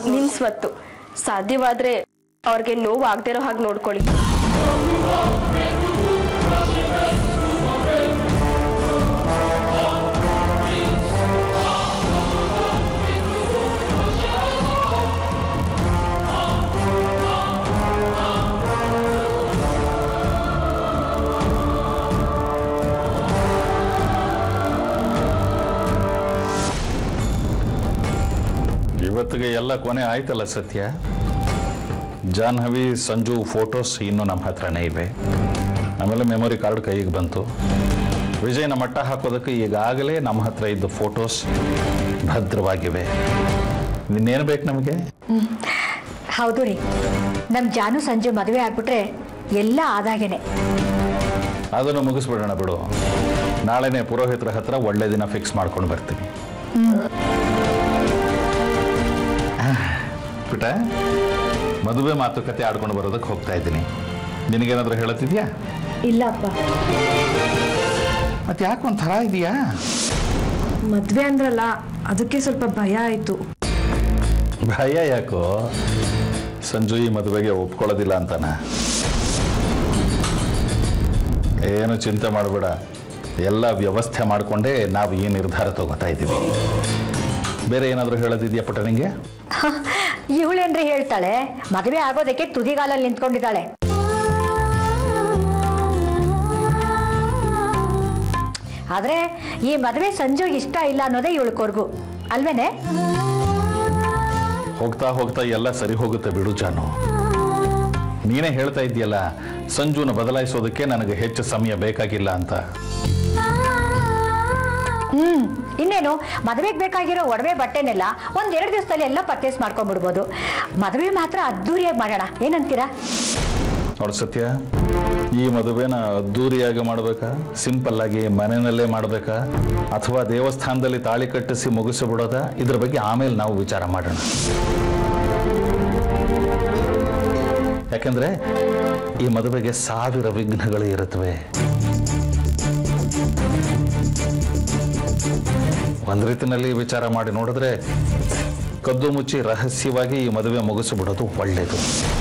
ನಿಮ್ ಸ್ವತ್ತು ಸಾಧ್ಯವಾದ್ರೆ ಅವ್ರಿಗೆ ನೋವು ಆಗದೆ ಇರೋ ಹಾಗೆ ನೋಡ್ಕೊಳ್ಳಿ ಇವತ್ತಿಗೆ ಎಲ್ಲ ಕೊನೆ ಆಯ್ತಲ್ಲ ಸತ್ಯ ಜಾಹ್ನವಿ ಸಂಜು ಫೋಟೋಸ್ ಇನ್ನೂ ನಮ್ಮ ಹತ್ರನೇ ಇವೆ ಆಮೇಲೆ ಮೆಮೊರಿ ಕಾರ್ಡ್ ಕೈಗೆ ಬಂತು ವಿಜಯನ ಮಟ್ಟ ಹಾಕೋದಕ್ಕೆ ಈಗಾಗಲೇ ನಮ್ಮ ಹತ್ರ ಇದ್ದ ಫೋಟೋಸ್ ಭದ್ರವಾಗಿವೆ ಇನ್ನೇನು ಬೇಕು ನಮಗೆ ಹೌದು ರೀ ನಮ್ಮ ಜಾನು ಸಂಜೆ ಮದುವೆ ಆಗ್ಬಿಟ್ರೆ ಎಲ್ಲ ಆದಾಗೇನೆ ಅದನ್ನು ಮುಗಿಸ್ಬಿಡೋಣ ಬಿಡು ನಾಳೆನೇ ಪುರೋಹಿತರ ಹತ್ರ ಒಳ್ಳೆ ದಿನ ಫಿಕ್ಸ್ ಮಾಡ್ಕೊಂಡು ಬರ್ತೀನಿ ಪುಟ ಮದುವೆ ಮಾತುಕತೆ ಆಡ್ಕೊಂಡು ಬರೋದಕ್ಕೆ ಹೋಗ್ತಾ ಇದ್ದೀನಿ ನಿನಗೇನಾದ್ರೂ ಹೇಳತ್ತಿದ್ಯಾ ಇಲ್ಲ ಅಪ್ಪ ಮತ್ತೆ ಯಾಕೆ ಒಂಥರ ಇದೆಯಾ ಮದ್ವೆ ಅಂದ್ರಲ್ಲ ಅದಕ್ಕೆ ಸ್ವಲ್ಪ ಭಯ ಆಯ್ತು ಭಯ ಯಾಕೋ ಸಂಜು ಈ ಮದುವೆಗೆ ಒಪ್ಕೊಳ್ಳೋದಿಲ್ಲ ಅಂತಾನ ಏನು ಚಿಂತೆ ಮಾಡಬೇಡ ಎಲ್ಲ ವ್ಯವಸ್ಥೆ ಮಾಡಿಕೊಂಡೇ ನಾವು ಈ ನಿರ್ಧಾರ ತಗೋತಾ ಇದ್ದೀವಿ ಬೇರೆ ಏನಾದರೂ ಹೇಳೋದಿದೆಯಾ ಪುಟ ನಿಂಗೆ ಇವಳೇನ್ರಿ ಹೇಳ್ತಾಳೆ ಮದುವೆ ಆಗೋದಕ್ಕೆ ತುದಿಗಾಲಲ್ಲಿ ನಿಂತ್ಕೊಂಡಿದ್ದಾಳೆ ಆದ್ರೆ ಈ ಮದುವೆ ಸಂಜುಗೆ ಇಷ್ಟ ಇಲ್ಲ ಅನ್ನೋದೇ ಇವಳು ಕೊರ್ಗು ಅಲ್ವೇನೆ ಹೋಗ್ತಾ ಹೋಗ್ತಾ ಎಲ್ಲ ಸರಿ ಹೋಗುತ್ತೆ ಬಿಡು ಜಾನು ನೀನೇ ಹೇಳ್ತಾ ಇದ್ದೀಯಲ್ಲ ಸಂಜುನ ಬದಲಾಯಿಸೋದಕ್ಕೆ ನನಗೆ ಹೆಚ್ಚು ಸಮಯ ಬೇಕಾಗಿಲ್ಲ ಅಂತ ಹ್ಮ್ ಇನ್ನೇನು ಮದುವೆಗೆ ಬೇಕಾಗಿರೋ ಒಡವೆ ಬಟ್ಟೆನೆಲ್ಲ ಒಂದೆರಡು ದಿವಸದಲ್ಲಿ ಎಲ್ಲ ಪರ್ಚೇಸ್ ಮಾಡ್ಕೊಂಡ್ಬಿಡ್ಬೋದು ಮದುವೆ ಮಾತ್ರ ಅದ್ದೂರಿಯಾಗಿ ಮಾಡೋಣ ಏನಂತೀರಾ ನೋಡು ಸತ್ಯ ಈ ಮದುವೆನ ಅದ್ದೂರಿಯಾಗಿ ಮಾಡಬೇಕಾ ಸಿಂಪಲ್ ಆಗಿ ಮನೆಯಲ್ಲೇ ಮಾಡಬೇಕಾ ಅಥವಾ ದೇವಸ್ಥಾನದಲ್ಲಿ ತಾಳಿ ಕಟ್ಟಿಸಿ ಮುಗಿಸಿಬಿಡೋದಾ ಇದ್ರ ಬಗ್ಗೆ ಆಮೇಲೆ ನಾವು ವಿಚಾರ ಮಾಡೋಣ ಯಾಕಂದ್ರೆ ಈ ಮದುವೆಗೆ ಸಾವಿರ ವಿಘ್ನಗಳು ಇರುತ್ತವೆ ಒಂದು ರೀತಿನಲ್ಲಿ ವಿಚಾರ ಮಾಡಿ ನೋಡಿದ್ರೆ ಕದ್ದು ಮುಚ್ಚಿ ರಹಸ್ಯವಾಗಿ ಈ ಮದುವೆ ಮುಗಿಸಿಬಿಡೋದು ಒಳ್ಳೆಯದು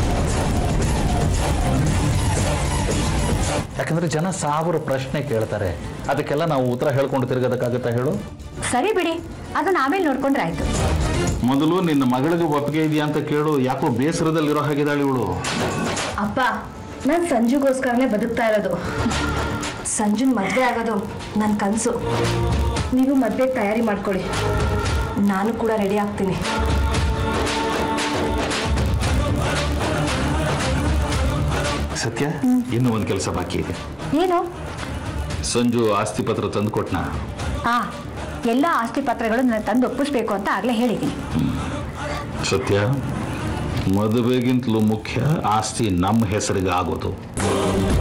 ಯಾಕಂದ್ರೆ ಜನ ಸಾವಿರ ಪ್ರಶ್ನೆ ಕೇಳ್ತಾರೆ ಅದಕ್ಕೆಲ್ಲ ನಾವು ಉತ್ತರ ಹೇಳ್ಕೊಂಡು ತಿರ್ಗೋದಕ್ಕಾಗತ್ತಾ ಹೇಳು ಸರಿ ಬಿಡಿ ಅದನ್ನ ಆಮೇಲೆ ನೋಡ್ಕೊಂಡ್ರೆ ಆಯ್ತು ಮೊದಲು ನಿನ್ನ ಮಗಳಿಗೆ ಒಪ್ಪಿಗೆ ಇದೆಯಾ ಅಂತ ಕೇಳು ಯಾಕೋ ಬೇಸರದಲ್ಲಿರೋ ಹಾಗಿದ್ದಾಳೆ ಇವಳು ಅಪ್ಪ ನಾನು ಸಂಜುಗೋಸ್ಕರನೇ ಬದುಕ್ತಾ ಇರೋದು ಸಂಜುನ್ ಮದುವೆ ಆಗೋದು ನನ್ನ ಕನಸು ನೀವು ಮದುವೆಗೆ ತಯಾರಿ ಮಾಡ್ಕೊಳ್ಳಿ ನಾನು ಕೂಡ ರೆಡಿ ಆಗ್ತೀನಿ ಸತ್ಯ ಇನ್ನೂ ಒಂದು ಕೆಲಸ ಬಾಕಿ ಇದೆ ಏನು ಸಂಜು ಆಸ್ತಿ ಪತ್ರ ತಂದು ಕೊಟ್ನಾ ಆ ಎಲ್ಲ ಆಸ್ತಿ ಪತ್ರಗಳು ನನ್ನ ತಂದು ಒಪ್ಪಿಸ್ಬೇಕು ಅಂತ ಆಗ್ಲೇ ಹೇಳಿದ್ದೀನಿ ಸತ್ಯ ಮದುವೆಗಿಂತಲೂ ಮುಖ್ಯ ಆಸ್ತಿ ನಮ್ಮ ಹೆಸರಿಗೆ ಆಗೋದು